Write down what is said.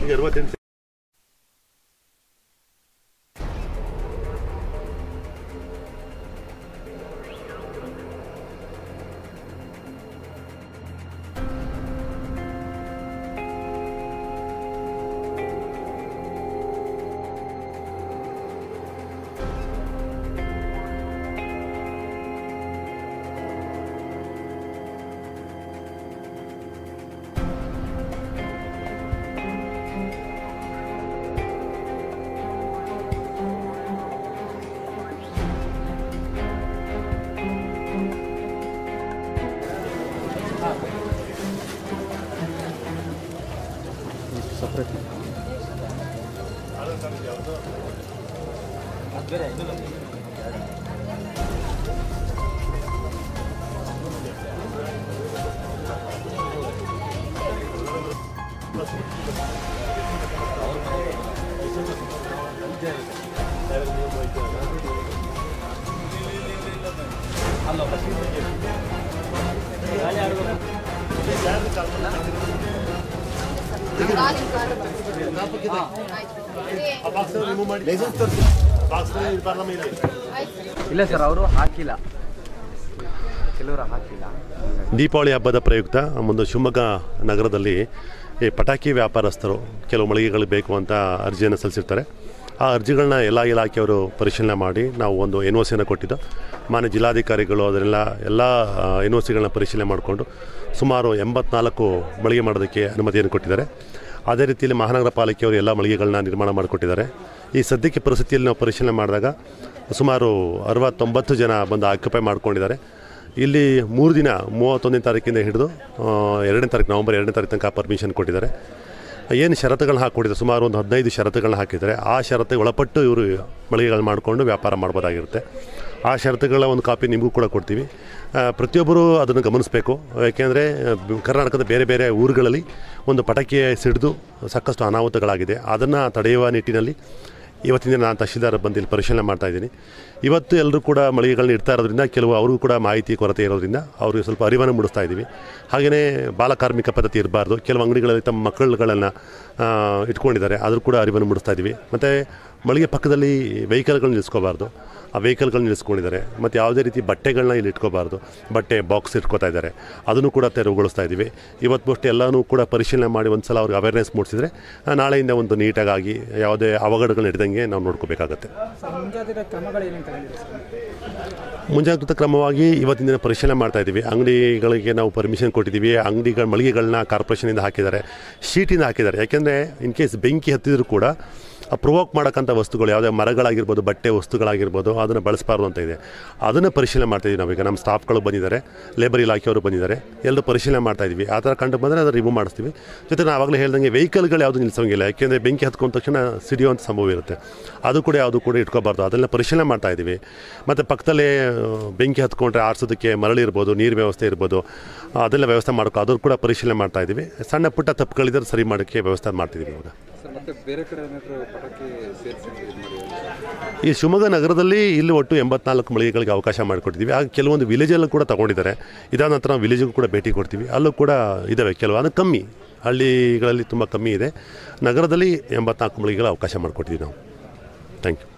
ಒಟ್ಟಿಗೆ ಅರವತ್ತೆಂಟು ಇಲ್ಲ ಸರ್ ಅವರು ಹಾಕಿಲ್ಲ ಕೆಲವರು ಹಾಕಿಲ್ಲ ದೀಪಾವಳಿ ಹಬ್ಬದ ಪ್ರಯುಕ್ತ ಒಂದು ಶಿವಮೊಗ್ಗ ನಗರದಲ್ಲಿ ಈ ಪಟಾಕಿ ವ್ಯಾಪಾರಸ್ಥರು ಕೆಲವು ಮಳಿಗೆಗಳು ಬೇಕು ಅಂತ ಅರ್ಜಿಯನ್ನು ಸಲ್ಲಿಸಿರ್ತಾರೆ ಆ ಅರ್ಜಿಗಳನ್ನ ಎಲ್ಲ ಇಲಾಖೆಯವರು ಪರಿಶೀಲನೆ ಮಾಡಿ ನಾವು ಒಂದು ಎನ್ ಒ ಸಿಯನ್ನು ಕೊಟ್ಟಿದ್ದು ಮಾನ್ಯ ಜಿಲ್ಲಾಧಿಕಾರಿಗಳು ಅದನ್ನೆಲ್ಲ ಎಲ್ಲ ಎನ್ ಒ ಸಿಗಳನ್ನ ಪರಿಶೀಲನೆ ಮಾಡಿಕೊಂಡು ಸುಮಾರು ಎಂಬತ್ನಾಲ್ಕು ಮಳಿಗೆ ಮಾಡೋದಕ್ಕೆ ಅನುಮತಿಯನ್ನು ಕೊಟ್ಟಿದ್ದಾರೆ ಅದೇ ರೀತಿಯಲ್ಲಿ ಮಹಾನಗರ ಪಾಲಿಕೆಯವರು ಎಲ್ಲ ಮಳಿಗೆಗಳನ್ನ ನಿರ್ಮಾಣ ಮಾಡಿಕೊಟ್ಟಿದ್ದಾರೆ ಈ ಸದ್ಯಕ್ಕೆ ಪರಿಸ್ಥಿತಿಯಲ್ಲಿ ನಾವು ಪರಿಶೀಲನೆ ಮಾಡಿದಾಗ ಸುಮಾರು ಅರವತ್ತೊಂಬತ್ತು ಜನ ಬಂದು ಆಕ್ಯುಪೈ ಮಾಡ್ಕೊಂಡಿದ್ದಾರೆ ಇಲ್ಲಿ ಮೂರು ದಿನ ಮೂವತ್ತೊಂದನೇ ತಾರೀಕಿಂದ ಹಿಡಿದು ಆ, ಎರಡನೇ ತಾರೀಕು ನವಂಬರ್ ಎರಡನೇ ತಾರೀಕು ತನಕ ಪರ್ಮಿಷನ್ ಕೊಟ್ಟಿದ್ದಾರೆ ಏನು ಷರತ್ತುಗಳನ್ನ ಹಾಕ್ಕೊಟ್ಟಿದ್ದಾರೆ ಸುಮಾರು ಒಂದು ಹದಿನೈದು ಷರತ್ತುಗಳನ್ನ ಹಾಕಿದ್ದಾರೆ ಆ ಷರತ್ತಿಗೆ ಒಳಪಟ್ಟು ಇವರು ಮಳಿಗೆಗಳು ಮಾಡಿಕೊಂಡು ವ್ಯಾಪಾರ ಮಾಡ್ಬೋದಾಗಿರುತ್ತೆ ಆ ಷರತ್ತುಗಳ ಒಂದು ಕಾಪಿ ನಿಮಗೂ ಕೂಡ ಕೊಡ್ತೀವಿ ಆ, ಪ್ರತಿಯೊಬ್ಬರು ಅದನ್ನು ಗಮನಿಸಬೇಕು ಯಾಕೆಂದರೆ ಕರ್ನಾಟಕದ ಬೇರೆ ಬೇರೆ ಊರುಗಳಲ್ಲಿ ಒಂದು ಪಟಾಕಿ ಸಿಡಿದು ಸಾಕಷ್ಟು ಅನಾಹುತಗಳಾಗಿದೆ ಅದನ್ನು ತಡೆಯುವ ನಿಟ್ಟಿನಲ್ಲಿ ಇವತ್ತಿನ ದಿನ ನಾನು ತಹಶೀಲ್ದಾರ್ ಬಂದು ಇಲ್ಲಿ ಪರಿಶೀಲನೆ ಮಾಡ್ತಾ ಇದ್ದೀನಿ ಇವತ್ತು ಎಲ್ಲರೂ ಕೂಡ ಮಳಿಗೆಗಳನ್ನ ಇಡ್ತಾ ಇರೋದ್ರಿಂದ ಕೆಲವು ಅವ್ರಿಗೂ ಕೂಡ ಮಾಹಿತಿ ಕೊರತೆ ಇರೋದ್ರಿಂದ ಅವ್ರಿಗೆ ಸ್ವಲ್ಪ ಅರಿವನ್ನು ಮೂಡಿಸ್ತಾ ಇದ್ದೀವಿ ಹಾಗೆಯೇ ಬಾಲಕಾರ್ಮಿಕ ಪದ್ಧತಿ ಇರಬಾರ್ದು ಕೆಲವು ಅಂಗಡಿಗಳಲ್ಲಿ ತಮ್ಮ ಮಕ್ಕಳುಗಳನ್ನು ಇಟ್ಕೊಂಡಿದ್ದಾರೆ ಅದ್ರ ಕೂಡ ಅರಿವನ್ನು ಮೂಡಿಸ್ತಾ ಇದ್ದೀವಿ ಮತ್ತು ಮಳಿಗೆ ಪಕ್ಕದಲ್ಲಿ ವೆಹಿಕಲ್ಗಳನ್ನ ನಿಲ್ಲಿಸ್ಕೋಬಾರ್ದು ಆ ವೆಹಿಕಲ್ಗಳನ್ನ ನಿಲ್ಲಿಸ್ಕೊಂಡಿದ್ದಾರೆ ಮತ್ತು ಯಾವುದೇ ರೀತಿ ಬಟ್ಟೆಗಳನ್ನ ಇಲ್ಲಿ ಇಟ್ಕೋಬಾರ್ದು ಬಟ್ಟೆ ಬಾಕ್ಸ್ ಇಟ್ಕೋತಾ ಇದ್ದಾರೆ ಅದನ್ನು ಕೂಡ ತೆರವುಗೊಳಿಸ್ತಾ ಇದ್ದೀವಿ ಇವತ್ತು ಅಷ್ಟು ಎಲ್ಲನೂ ಕೂಡ ಪರಿಶೀಲನೆ ಮಾಡಿ ಒಂದು ಸಲ ಅವ್ರಿಗೆ ಅವೇರ್ನೆಸ್ ಮೂಡಿಸಿದ್ರೆ ಆ, ನಾಳೆಯಿಂದ ಒಂದು ನೀಟಾಗಿ ಯಾವುದೇ ಅವಘಡಗಳನ್ನ ಹಿಡ್ದಂಗೆ ನಾವು ನೋಡ್ಕೋಬೇಕಾಗತ್ತೆ ಮುಂಜಾಗ್ರತಾ ಕ್ರಮಗಳು ಏನೇನು ತಗೊಂಡಿದೆ ಸರ್ ಮುಂಜಾಗ್ರತಾ ಕ್ರಮವಾಗಿ ಇವತ್ತಿನ ದಿನ ಪರಿಶೀಲನೆ ಮಾಡ್ತಾ ಇದ್ದೀವಿ ಅಂಗಡಿಗಳಿಗೆ ನಾವು ಪರ್ಮಿಷನ್ ಕೊಟ್ಟಿದ್ದೀವಿ ಅಂಗಡಿಗಳ ಮಳಿಗೆಗಳನ್ನ ಕಾರ್ಪೊರೇಷನಿಂದ ಹಾಕಿದ್ದಾರೆ ಶೀಟಿಂದ ಹಾಕಿದ್ದಾರೆ ಯಾಕೆಂದರೆ ಇನ್ ಕೇಸ್ ಬೆಂಕಿ ಹತ್ತಿದ್ರು ಕೂಡ ಪ್ರೊವೋಕ್ ಮಾಡೋಕ್ಕಂಥ ವಸ್ತುಗಳು ಯಾವುದೇ ಮರಗಳಾಗಿರ್ಬೋದು ಬಟ್ಟೆ ವಸ್ತುಗಳಾಗಿರ್ಬೋದು ಅದನ್ನು ಬಳಸಬಾರ್ದು ಅಂತ ಇದೆ ಅದನ್ನು ಪರಿಶೀಲನೆ ಮಾಡ್ತಾಯಿದ್ದೀವಿ ನಾವೀಗ ನಮ್ಮ ಸ್ಟಾಫ್ಗಳು ಬಂದಿದ್ದಾರೆ ಲೇಬರ್ ಇಲಾಖೆಯವರು ಬಂದಿದ್ದಾರೆ ಎಲ್ಲರೂ ಪರಿಶೀಲನೆ ಮಾಡ್ತಾ ಇದ್ದೀವಿ ಆ ಥರ ಕಂಡು ಬಂದರೆ ಅದನ್ನು ರಿಮೂವ್ ಮಾಡಿಸ್ತೀವಿ ಜೊತೆ ನಾವು ಆವಾಗಲೇ ಹೇಳ್ದಂಗೆ ವೆಹಿಕಲ್ಗಳು ಯಾವುದು ನಿಲ್ಲಿಸೋಂಗಿಲ್ಲ ಯಾಕೆಂದರೆ ಬೆಂಕಿ ಹತ್ಕೊಂಡ ತಕ್ಷಣ ಸಿಡಿಯುವಂಥ ಸಂಭವ ಇರುತ್ತೆ ಅದು ಕೂಡ ಯಾವುದು ಕೂಡ ಇಟ್ಕೋಬಾರ್ದು ಅದನ್ನು ಪರಿಶೀಲನೆ ಮಾಡ್ತಾ ಇದ್ದೀವಿ ಮತ್ತು ಪಕ್ಕದಲ್ಲೇ ಆ, ಬೆಂಕಿ ಹತ್ಕೊಂಡ್ರೆ ಆರಿಸೋದಕ್ಕೆ ಮರಳು ಇರ್ಬೋದು ನೀರು ವ್ಯವಸ್ಥೆ ಇರ್ಬೋದು ಅದೆಲ್ಲ ವ್ಯವಸ್ಥೆ ಮಾಡ್ಕೊ ಅದು ಕೂಡ ಪರಿಶೀಲನೆ ಮಾಡ್ತಾ ಇದ್ದೀವಿ ಸಣ್ಣ ಪುಟ್ಟ ತಪ್ಪುಗಳಿದ್ರೆ ಸರಿ ಮಾಡೋಕ್ಕೆ ವ್ಯವಸ್ಥೆ ಮಾಡ್ತಿದ್ದೀವಿ ಇವಾಗ ಸರ್ ಮತ್ತೆ ಬೇರೆ ಕಡೆ ಏನಾದರೂ ಪಟಾಕಿ ಸೇರಿಸಿ ಇದು ಮಾಡಿ ಈ ಶಿವಮೊಗ್ಗ ನಗರದಲ್ಲಿ ಇಲ್ಲಿ ಒಟ್ಟು ಎಂಬತ್ನಾಲ್ಕು ಮಳಿಗೆಗಳಿಗೆ ಅವಕಾಶ ಮಾಡಿಕೊಟ್ಟಿದ್ದೀವಿ ಆಗ ಕೆಲವೊಂದು ವಿಲೇಜಲ್ಲೂ ಕೂಡ ತಗೊಂಡಿದ್ದಾರೆ ಇದಾದ ನಂತರ ನಾವು ವಿಲೇಜಿಗೂ ಕೂಡ ಭೇಟಿ ಕೊಡ್ತೀವಿ ಅಲ್ಲೂ ಕೂಡ ಇದ್ದಾವೆ ಕೆಲವು ಅದು ಕಮ್ಮಿ ಹಳ್ಳಿಗಳಲ್ಲಿ ತುಂಬ ಕಮ್ಮಿ ಇದೆ ನಗರದಲ್ಲಿ ಎಂಬತ್ನಾಲ್ಕು ಮಳಿಗೆಗಳ ಅವಕಾಶ ಮಾಡಿಕೊಟ್ಟಿದ್ದೀವಿ ನಾವು ಥ್ಯಾಂಕ್ ಯು